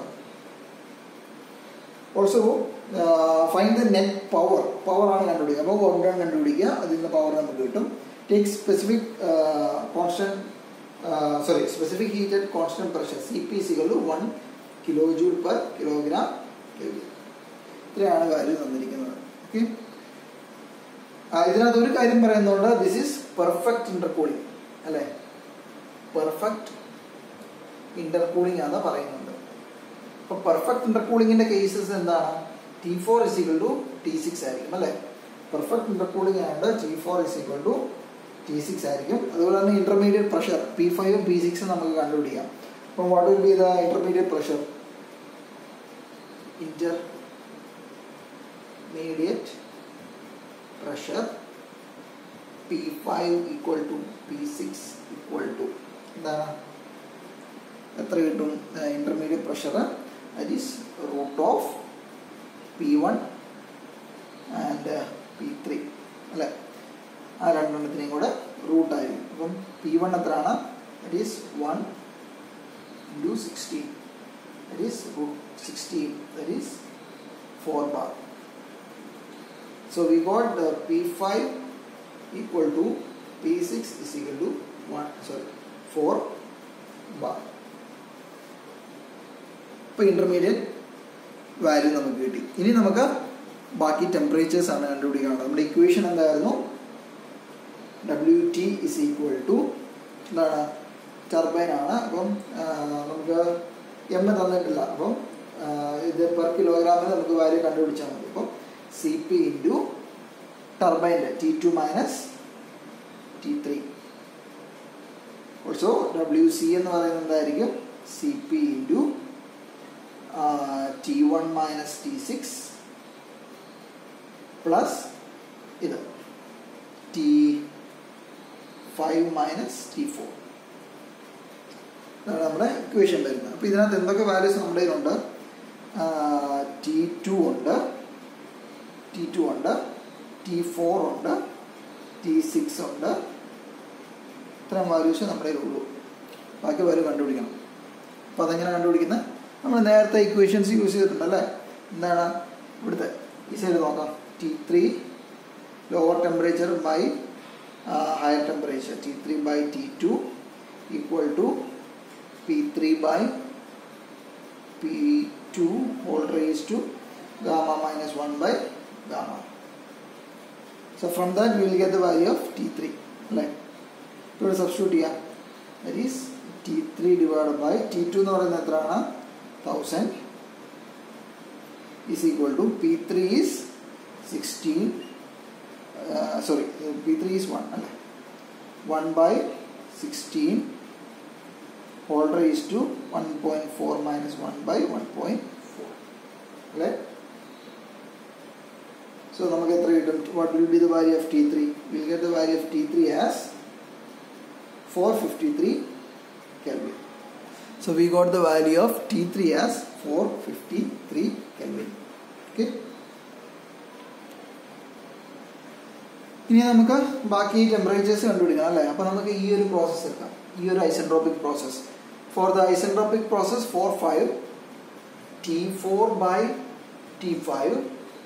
also find the net power power ആണ് കണ്ടുപിടിക്കുക അപ്പോൾ വർക്ക് ഡൺ കണ്ടുപിടിക്കുക അതിൽ നിന്ന് പവർ നമുക്ക് കിട്ടും take specific constant sorry specific heat at constant pressure C P സികൾ one kilo joule per kilogram ഇത്രയാണ് കാര്യം തന്നിരിക്കുന്നത് ഓക്കെ ഇതിനകത്ത് ഒരു കാര്യം പറയുന്നുണ്ട് ദിസ് ഈസ് പെർഫെക്റ്റ് ഇന്റർകൂളിംഗ് അല്ലേ പെർഫെക്റ്റ് ഇന്റർകൂളിംഗ് ആണ് പറയുന്നുണ്ട് അപ്പോൾ പെർഫെക്റ്റ് ഇന്റർകൂളിങ്ങിന്റെ കേസസ് എന്താണ് T four is equal to T six ആയിരിക്കും അല്ലേ പെർഫെക്റ്റ് ഇന്റർകൂളിംഗ് ആയതുകൊണ്ട് T four is equal to T six ആയിരിക്കും അതുപോലെ തന്നെ ഇന്റർമീഡിയറ്റ് പ്രഷർ പി ഫൈവും പി സിക്സും നമുക്ക് കണ്ടുപിടിക്കാം അപ്പം what will be the intermediate pressure intermediate pressure P five equal to P six equal to എന്താണ് എത്ര കിട്ടും intermediate pressure that is root of P one and P three അല്ലേ ആ രണ്ടെണ്ണത്തിനെയും കൂടെ റൂട്ടായിരിക്കും അപ്പം പി വൺ എത്രയാണ് that is one into sixteen that is root sixteen that is four bar so we got P five equal to P six is equal to one sorry four bar ഇപ്പോൾ intermediate value നമുക്ക് കിട്ടി ഇനി നമുക്ക് ബാക്കി temperatures ആണ് കണ്ടുപിടിക്കാനുള്ളത് നമ്മുടെ equation എന്തായിരുന്നു W T is equal to എന്താണ് ടർബൈൻ ആണ് അപ്പം നമുക്ക് എം തന്നിട്ടില്ല അപ്പം ഇത് പെർ കിലോഗ്രാമിൽ നമുക്ക് വാല്യൂ കണ്ടുപിടിച്ചാൽ മതി അപ്പം സി പി ഇൻറ്റു ടർബൈൻ്റെ T two minus T three also W C എന്ന് പറയുന്നത് എന്തായിരിക്കും C P into T one minus T six plus ഇത് T five minus T four ഇതാണ് നമ്മുടെ ഇക്വേഷൻ വരുന്നത് അപ്പോൾ ഇതിനകത്ത് എന്തൊക്കെ വാല്യൂസ് നമ്മുടെ കയ്യിലുണ്ട് ടി ടു ഉണ്ട് ടി ടു ഉണ്ട് ടി ഫോർ ഉണ്ട് ടി സിക്സ് ഉണ്ട് ഇത്രയും വാല്യൂസ് നമ്മുടെ കയ്യിലുള്ളൂ ബാക്കി വാല്യൂ കണ്ടുപിടിക്കണം അപ്പോൾ അതെങ്ങനെ കണ്ടുപിടിക്കുന്നത് നമ്മൾ നേരത്തെ ഇക്വേഷൻസ് യൂസ് ചെയ്തിട്ടുണ്ട് അല്ലേ എന്താണ് ഇവിടുത്തെ ഈ സൈഡ് നോക്കാം T three lower temperature by higher temperature T3 by T2 equal to P3 by P2 whole raised to gamma minus 1 by gamma. So from that we will get the value of T3. Right? So substitute here. That is T3 divided by T2 എന്ന് പറയുന്നത് എത്രയാണ് thousand is equal to P3 is 16 uh, sorry uh, P3 is 1 അല്ലേ 1 by 16 whole raised to 1.4 minus 1 by 1.4 അല്ലേ so നമുക്ക് എത്ര കിട്ടും what will be the value of T three will get the value of T three as four fifty three Kelvin. So we got the value of T3 as 453 Kelvin. Okay. ഇനി നമുക്ക് ബാക്കി temperatures കണ്ടുപിടിക്കണം അല്ലേ അപ്പോൾ നമുക്ക് ഈ ഒരു process എടുക്കാം ഈ ഒരു isentropic process for the isentropic process four five T four by T five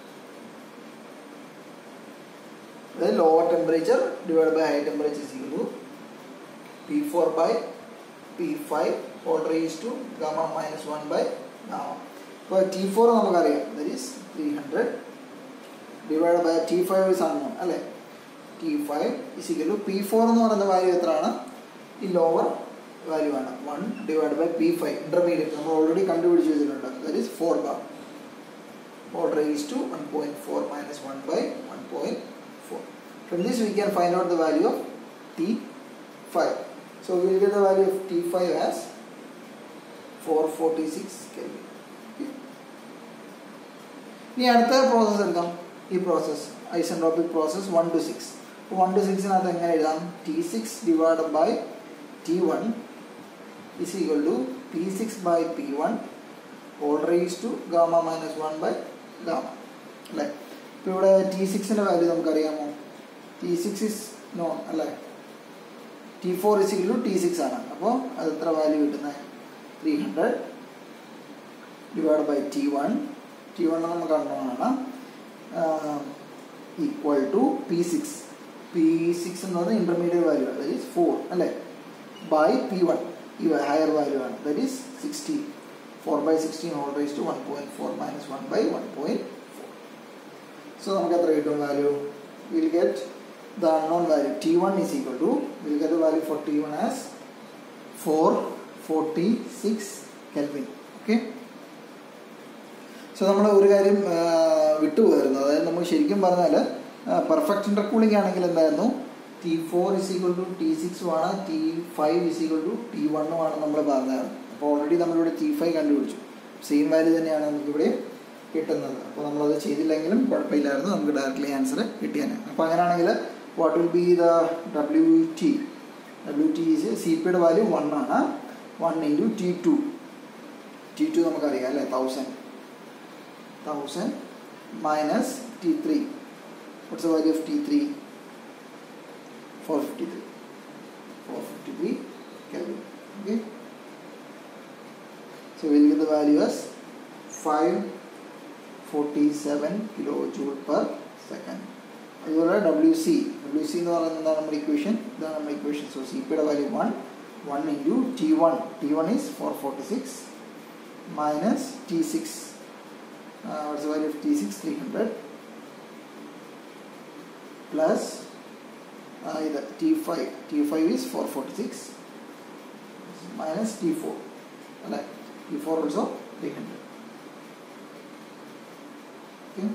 അതായത് lower temperature divide by high temperature zero P four by P5 all raised to gamma minus 1 by gamma. അപ്പോൾ T four നമുക്കറിയാം that is three hundred divide by T five is unknown അല്ലേ T five is equal to P four എന്ന് പറയുന്ന value എത്രയാണ് ഈ lower value ആണ് one divide by P five intermediate നമ്മൾ already കണ്ടുപിടിച്ച് വെച്ചിട്ടുണ്ട് that is four bar all raised to 1.4 minus 1 by 1.4. From this we can find out the value of T5. So we will get the value of T5 as 446 Kelvin. Okay. ഇനി അടുത്ത process എടുക്കാം ഈ process isentropic process one to six one to സിക്സിനകത്ത് എങ്ങനെ എഴുതാം T six divide by T one is equal to P six by P one all raise to gamma minus one by gamma അല്ലേ ഇപ്പോൾ ഇവിടെ T സിക്സിൻ്റെ value നമുക്കറിയാമോ T six is known അല്ലേ T four is equal to T six ആണ് അപ്പോൾ അത് എത്ര വാല്യൂ കിട്ടുന്നത് three hundred divide by T one T one നമുക്ക് കണ്ടതാണ് equal to P six P six എന്ന് പറയുന്നത് ഇൻ്റർമീഡിയറ്റ് വാല്യൂ ആണ് ദറ്റ് ഈസ് ഫോർ അല്ലേ ബൈ പി വൺ ഈ ഹയർ വാല്യൂ ആണ് that is sixteen four by sixteen all raise to one point four minus one by one point four so നമുക്ക് എത്ര കിട്ടും value will get the unknown value t1 is equal to we'll get the value for t1 as 446 Kelvin okay so നമ്മൾ ഒരു കാര്യം വിട്ടുപോയിരുന്നു അതായത് നമ്മൾ ശരിക്കും പറഞ്ഞാൽ പെർഫെക്റ്റ് ഇൻ്റർ കൂളിംഗ് ആണെങ്കിൽ എന്തായിരുന്നു T four is equal to T സിക്സും ആണ് T five is equal to T വണ്ണും ആണ് നമ്മൾ പറഞ്ഞത് അപ്പോൾ ഓൾറെഡി നമ്മളിവിടെ ടി ഫൈവ് കണ്ടുപിടിച്ചു സെയിം വാല്യൂ തന്നെയാണ് നമുക്കിവിടെ കിട്ടുന്നത് അപ്പോൾ നമ്മളത് ചെയ്തില്ലെങ്കിലും കുഴപ്പമില്ലായിരുന്നു നമുക്ക് ഡയറക്റ്റ്ലി ആൻസർ കിട്ടിയാണ് അപ്പോൾ അങ്ങനെയാണെങ്കിൽ what will be the W T W T is C പിയുടെ വാല്യൂ വൺ ആണ് one into T two T two നമുക്കറിയാം അല്ലേ thousand thousand minus T three what's the value of T three four fifty three four fifty three kelvin okay so will get the value as five forty seven kilo joule per second അതുപോലെ W C W C എന്ന് പറയുന്നത് എന്താണ് നമ്മുടെ equation ഇതാണ് നമ്മുടെ equation so C പിയുടെ value one one into T one T one is four forty six minus T six what's value of T six three hundred plus ഇത് T five T five is four forty six minus T four അല്ലേ T four also three hundred okay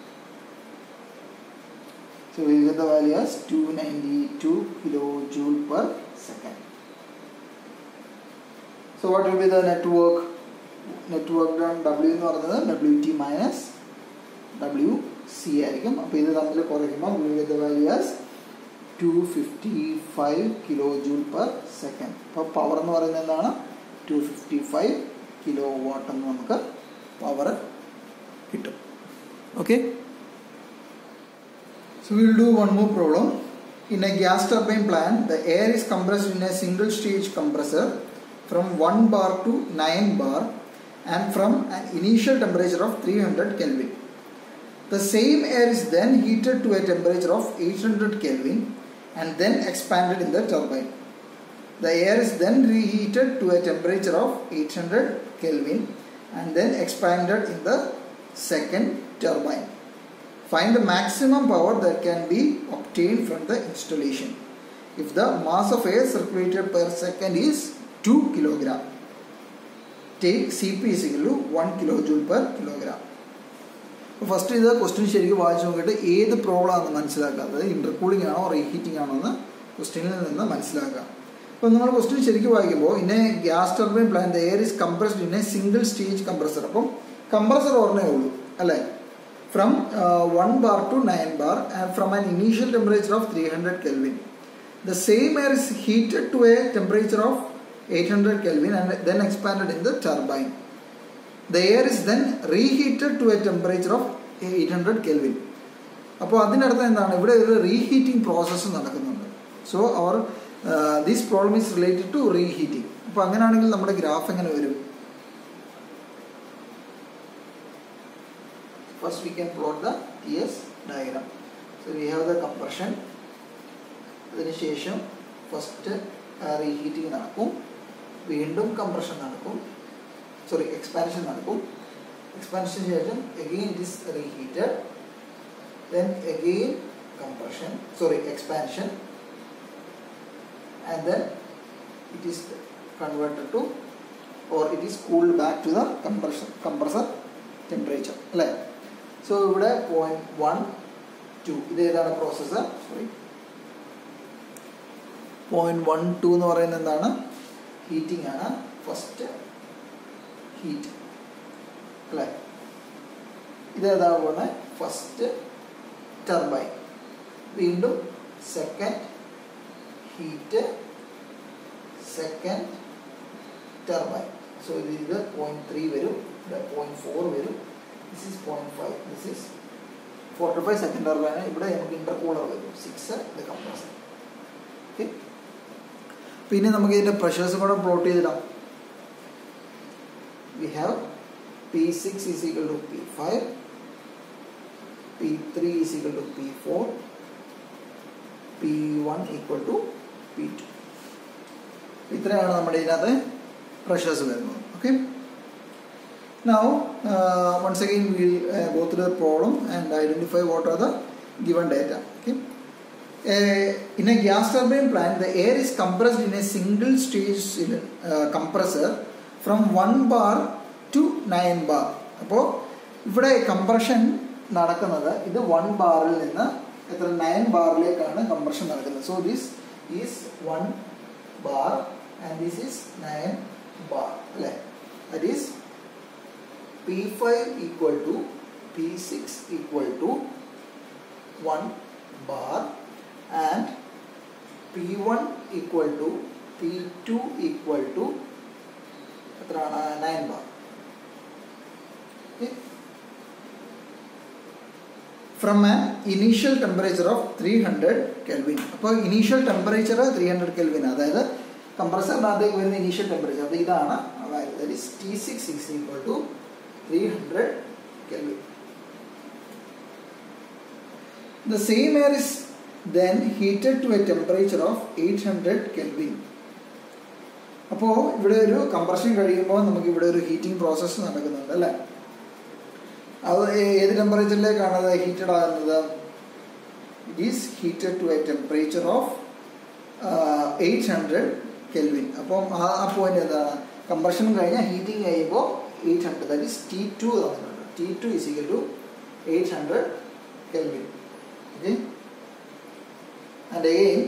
so we get the value as 292 kilojoule per second so what will be the network network done w എന്ന് പറയുന്നത് W T minus W C ആയിരിക്കും അപ്പോൾ ഇത് തമ്മിൽ കുറയ്ക്കുമ്പോൾ we get the value as 255 kilo joule per second അപ്പോൾ power എന്ന് പറയുന്നത് എന്താണ് two fifty five kilo watt എന്ന് നമുക്ക് പവർ കിട്ടും okay so we will do one more problem in a gas turbine plant the air is compressed in a single stage compressor from 1 bar to 9 bar and from an initial temperature of 300 kelvin the same air is then heated to a temperature of 800 kelvin and then expanded in the turbine the air is then reheated to a temperature of 800 kelvin and then expanded in the second turbine. Find the maximum power that can be obtained from the installation. If the mass of air circulated per second is 2 kilogram, take Cp is equal to 1 kilojoule per kilogram. First ഇത് question ശരിക്കും വായിച്ചു നോക്കിയിട്ട് ഏത് problem ആണെന്ന് മനസ്സിലാക്കുക അതായത് Inter cooling ആണോ reheating ആണോ എന്ന് ക്വസ്റ്റ്യനിൽ നിന്ന് മനസ്സിലാക്കുക അപ്പോൾ നമ്മൾ ക്വസ്റ്റ്യൻ ശരിക്കും വായിക്കുമ്പോൾ ഇന്നെ gas turbine plant air is compressed in a single stage compressor അപ്പം കംപ്രസർ ഓർമ്മേ ഉള്ളൂ അല്ലേ from one bar to nine bar and from an initial temperature of three hundred kelvin the same air is heated to a temperature of eight hundred kelvin and then expanded in the turbine the air is then reheated to a temperature of eight hundred kelvin അപ്പോൾ അതിനർത്ഥം എന്താണ് ഇവിടെ ഒരു reheating process നടക്കുന്നുണ്ട് so our this problem is related to reheating അപ്പോൾ അങ്ങനെയാണെങ്കിൽ നമ്മുടെ graph എങ്ങനെ വരും first we can plot the T S diagram so we have the compression അതിനുശേഷം ഫസ്റ്റ് റീഹീറ്റിംഗ് നടക്കും വീണ്ടും കംപ്രഷൻ നടക്കും സോറി എക്സ്പാൻഷൻ നടക്കും എക്സ്പാൻഷന് ശേഷം again it is reheated then again compression sorry expansion and then it is converted to or it is cooled back to the compression compressor temperature അല്ലേ so ഇവിടെ point one two ഇത് ഏതാണ് processor sorry point one two എന്ന് പറയുന്നത് എന്താണ് heating ആണ് first heat അല്ലേ ഇതേതാണ് പോകുന്നത് ഫസ്റ്റ് ടർബൈൻ വീണ്ടും second heat second turbine so ഇത് ഇത് പോയിന്റ് ത്രീ വരും ഇവിടെ പോയിന്റ് ഫോർ വരും this is point five this is forty five second turbine ഇവിടെ നമുക്ക് ഇന്റർകൂളർ വരും സിക്സ് ഇത് കംപ്രസർ ഓക്കെ പിന്നെ നമുക്ക് ഇതിൻ്റെ പ്രഷേഴ്സും കൂടെ പ്ലോട്ട് ചെയ്തിടാം we have P six is equal to P five P3 is equal to P4, P1 equal to P2. ഇത്രയാണ് നമ്മുടെ ഇതിനകത്ത് പ്രഷേഴ്സ് വരുന്നത് okay now once again will go through the problem and identify what are the given data okay in a gas turbine plant the air is compressed in a single stage compressor from one bar to nine bar അപ്പോൾ ഇവിടെ compression നടക്കുന്നത് ഇത് one ബാറിൽ നിന്ന് എത്ര nine ബാറിലേക്കാണ് compression നടക്കുന്നത് so this is one bar and this is nine bar അല്ലേ that is P five equal to P six equal to one bar and P one equal to P two equal to എത്രയാണ് nine bar okay from an initial temperature of three hundred kelvin അപ്പോൾ initial temperature three hundred Kelvin അതായത് കംപ്രസറിനകത്തേക്ക് വരുന്ന initial temperature അത് ഇതാണ് അതായത് that is T six is equal to three hundred kelvin the same air is then heated to a temperature of eight hundred kelvin അപ്പോൾ ഇവിടെ ഒരു കംപ്രഷൻ കഴിയുമ്പോൾ നമുക്ക് ഇവിടെ ഒരു ഹീറ്റിംഗ് പ്രോസസ്സ് നടക്കുന്നുണ്ട് അല്ലേ അത് ഏത് ടെമ്പറേച്ചറിലേക്കാണ് അത് ഹീറ്റഡ് ആകുന്നത് it is heated to a temperature of eight hundred Kelvin അപ്പം ആ ആ പോയിന്റ് എന്താണ് കംപ്രഷൻ കഴിഞ്ഞാൽ ഹീറ്റിംഗ് കഴിയുമ്പോൾ eight hundred that is T two തന്നിട്ടുണ്ട് T two is equal to eight hundred Kelvin okay and again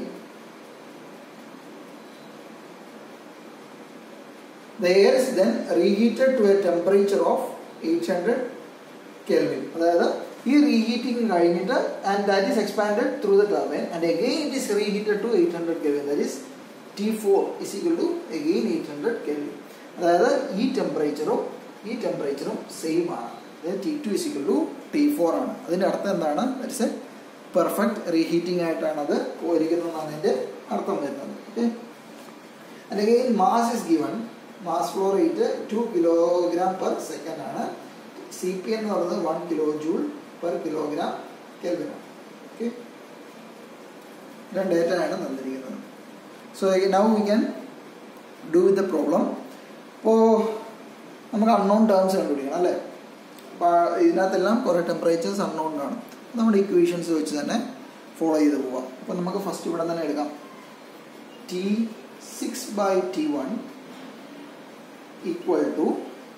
the air is then reheated to a temperature of 800 Kelvin അതായത് ഈ reheating കഴിഞ്ഞിട്ട് and that is expanded through the turbine and again it is reheated to eight hundred Kelvin that is T four is equal to again eight hundred Kelvin അതായത് ഈ ടെമ്പറേച്ചറും ഈ ടെമ്പറേച്ചറും same ആണ് അതായത് T two is equal to T four ആണ് അതിൻ്റെ അർത്ഥം എന്താണ് ദറ്റ്സ് എ പെർഫെക്റ്റ് റീഹീറ്റിംഗ് ആയിട്ടാണ് അത് പോയിരിക്കുന്നതെന്നാണ് അതിൻ്റെ അർത്ഥം വരുന്നത് okay and again mass is given mass flow rate two kilogram per second ആണ് സി പി എന്ന് പറയുന്നത് one kilo joule per kilogram കെൽവിനാണ് ഓക്കെ രണ്ട് ഡേറ്റയാണ് തന്നിരിക്കുന്നത് so now we can do with the problem ഇപ്പോൾ നമുക്ക് അൺനോൺ ടേംസ് കണ്ടുപിടിക്കണം അല്ലേ അപ്പോൾ ഇതിനകത്തെല്ലാം കുറേ ടെമ്പറേച്ചേഴ്സ് അൺനോൺ ആണ് നമ്മുടെ ഇക്വേഷൻസ് വെച്ച് തന്നെ ഫോളോ ചെയ്ത് പോവാം അപ്പോൾ നമുക്ക് ഫസ്റ്റ് ഇവിടെ തന്നെ എടുക്കാം T six by T one equal to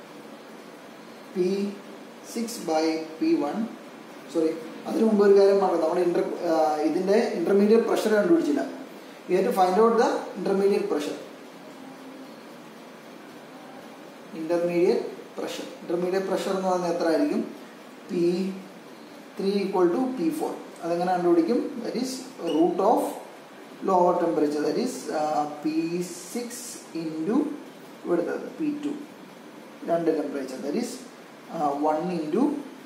P6 by P1 sorry അതിനു മുമ്പ് ഒരു കാര്യം പറഞ്ഞു നമ്മൾ ഇന്റർ ഇതിൻ്റെ ഇന്റർമീഡിയറ്റ് പ്രഷർ കണ്ടുപിടിച്ചില്ല we have to find out the intermediate pressure intermediate pressure intermediate pressure എന്ന് പറഞ്ഞാൽ എത്ര ആയിരിക്കും P three equal to P four അതെങ്ങനെ കണ്ടുപിടിക്കും that is root of lower temperature that is P six into ഇവിടുത്തെ P two രണ്ട് temperature that is one into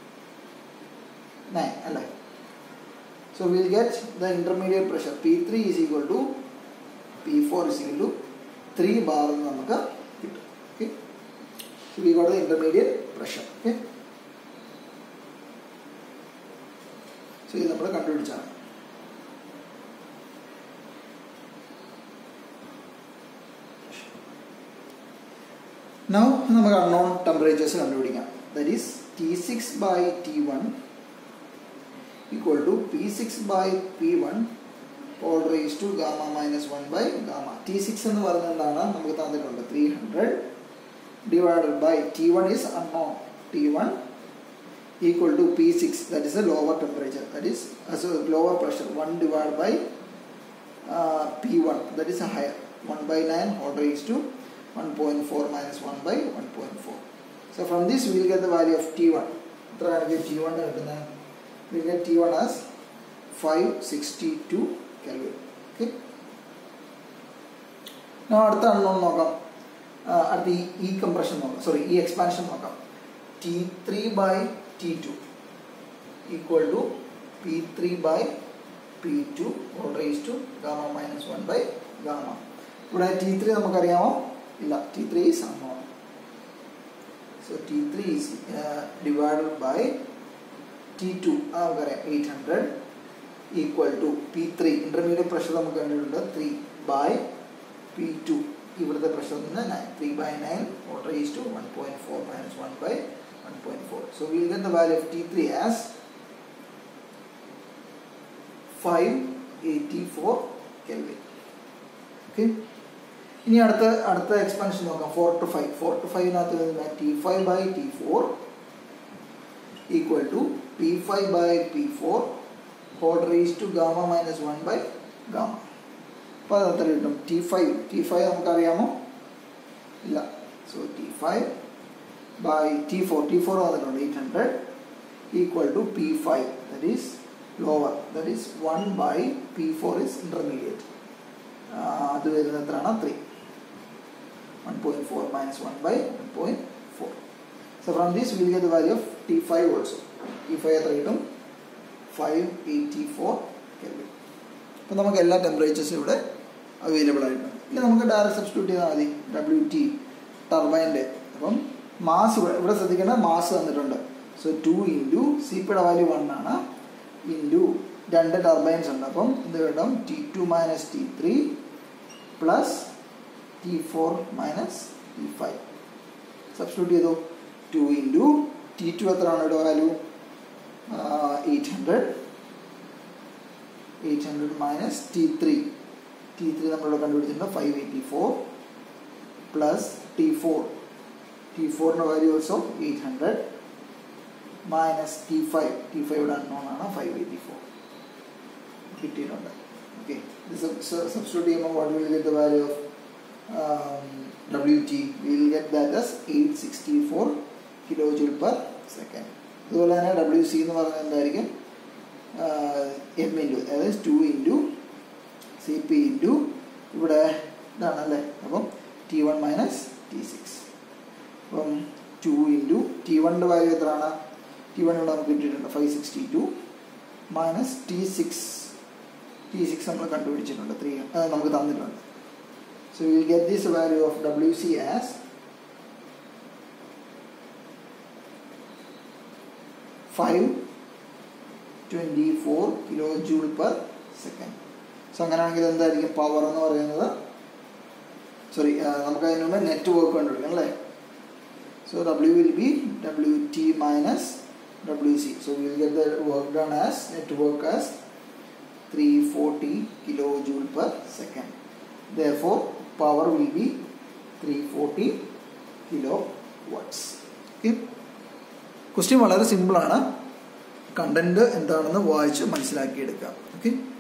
nine അല്ലേ so will get the intermediate pressure P three is equal to P four is equal to three bar എന്ന് നമുക്ക് കിട്ടും okay so we got the intermediate pressure okay so ഇത് നമ്മൾ കണ്ടുപിടിച്ചാണ് now നമുക്ക് unknown temperatures കണ്ടുപിടിക്കാം that is T six by T one equal to P six by P one all raise to gamma minus one by gamma T six എന്ന് പറയുന്നത് എന്താണ് നമുക്ക് തന്നിട്ടുണ്ട് three hundred divided by T one is unknown T one equal to P6 that is the lower temperature that is uh, so lower pressure 1 divided by uh, P1 that is a higher 1 by 9 whole raised to 1.4 minus 1 by 1.4 so from this we will get the value of T1 എത്രയാണ് T1 കിട്ടുന്നത് we will get T1 as 562 Kelvin okay now അടുത്ത unknown നോക്കാം അടുത്ത ഈ ഈ compression നോക്കാം sorry ഈ expansion നോക്കാം T three by T two equal to P three by P two whole raise to gamma minus one by gamma ഇവിടെ T three നമുക്കറിയാമോ ഇല്ല T three is unknown so T three is divided by T two നമുക്കറിയാം eight hundred equal to P three intermediate pressure നമുക്ക് കണ്ടിട്ടുണ്ട് three by P two ഇവിടുത്തെ pressure നിന്ന് nine three by nine whole raise to one point four minus one by 1.4. So we will get the value of T3 as 584 Kelvin. Okay. ഇനി അടുത്ത അടുത്ത expansion നോക്കാം four to five four to ഫൈവിനകത്ത് വരുന്ന T five by T four equal to P five by P four whole raise to gamma minus one by gamma അപ്പോൾ അത് എത്ര കിട്ടും ടി ഫൈവ് ടി ഫൈവ് നമുക്കറിയാമോ ഇല്ല so T five by T4, T4 വന്നിട്ടുണ്ട് 800 equal to P5 that is lower that is 1 by P4 is intermediate അത് വരുന്നത് എത്രയാണ് three one point four minus one by one point four so from this will get the value of T five also T five എത്ര കിട്ടും five eighty four kelvin അപ്പം നമുക്ക് എല്ലാ ടെമ്പറേച്ചേഴ്സും ഇവിടെ available ആയിട്ടുണ്ട് ഇനി നമുക്ക് ഡയറക്റ്റ് സബ്സ്റ്റിറ്റ്യൂട്ട് ചെയ്താൽ മതി ഡബ്ല്യു ടി ടർബൈൻ്റെ അപ്പം മാസ് ഇവിടെ ഇവിടെ ശ്രദ്ധിക്കേണ്ട മാസ് തന്നിട്ടുണ്ട് സോ ടു ഇൻറ്റു സി പിയുടെ വാല്യൂ വൺ ആണ് ഇൻറ്റു രണ്ട് ടർബൈൻസ് ഉണ്ട് അപ്പം എന്ത് കിട്ടും T two minus T three plus T four minus T five substitute ചെയ്തു ടു ഇൻറ്റു ടി ടു എത്രയാണ് ഇവിടെ value eight hundred eight hundred minus T three T three നമ്മളിവിടെ കണ്ടുപിടിച്ചിട്ടുണ്ട് five eighty four plus T four T ഫോറിൻ്റെ value also eight hundred minus T five T five unknown ആണ് five eighty four കിട്ടിയിട്ടുണ്ട് okay substitute ചെയ്യുമ്പോൾ what will get the value of W T will get that's eight sixty four kilo joule per second അതുപോലെ തന്നെ W C എന്ന് പറയുന്നത് എന്തായിരിക്കും M into അതായത് two into C P into ഇവിടെ ഇതാണല്ലേ അപ്പം T one minus T six അപ്പം ടു ഇൻറ്റു ടി വണ്ണിൻ്റെ വാല്യൂ എത്രയാണ് ടി വൺ ഇവിടെ നമുക്ക് കിട്ടിയിട്ടുണ്ട് five sixty two minus T six T six നമ്മൾ കണ്ടുപിടിച്ചിട്ടുണ്ട് ത്രീ നമുക്ക് തന്നിട്ടുണ്ട് so will get this value of W C as five twenty four kilo joule per second so അങ്ങനെയാണെങ്കിൽ എന്തായിരിക്കും പവർ എന്ന് പറയുന്നത് സോറി നമുക്ക് അതിന് മുമ്പ് നെറ്റ് വർക്ക് കണ്ടുപിടിക്കണം അല്ലേ So W will be WT minus WC. So we will get the work done as net work as 340 kilojoule per second. Therefore, power will be 340 kilowatts. Okay. Question വളരെ സിമ്പിളാണ് content എന്താണെന്ന് വായിച്ച് മനസ്സിലാക്കിയെടുക്കാം okay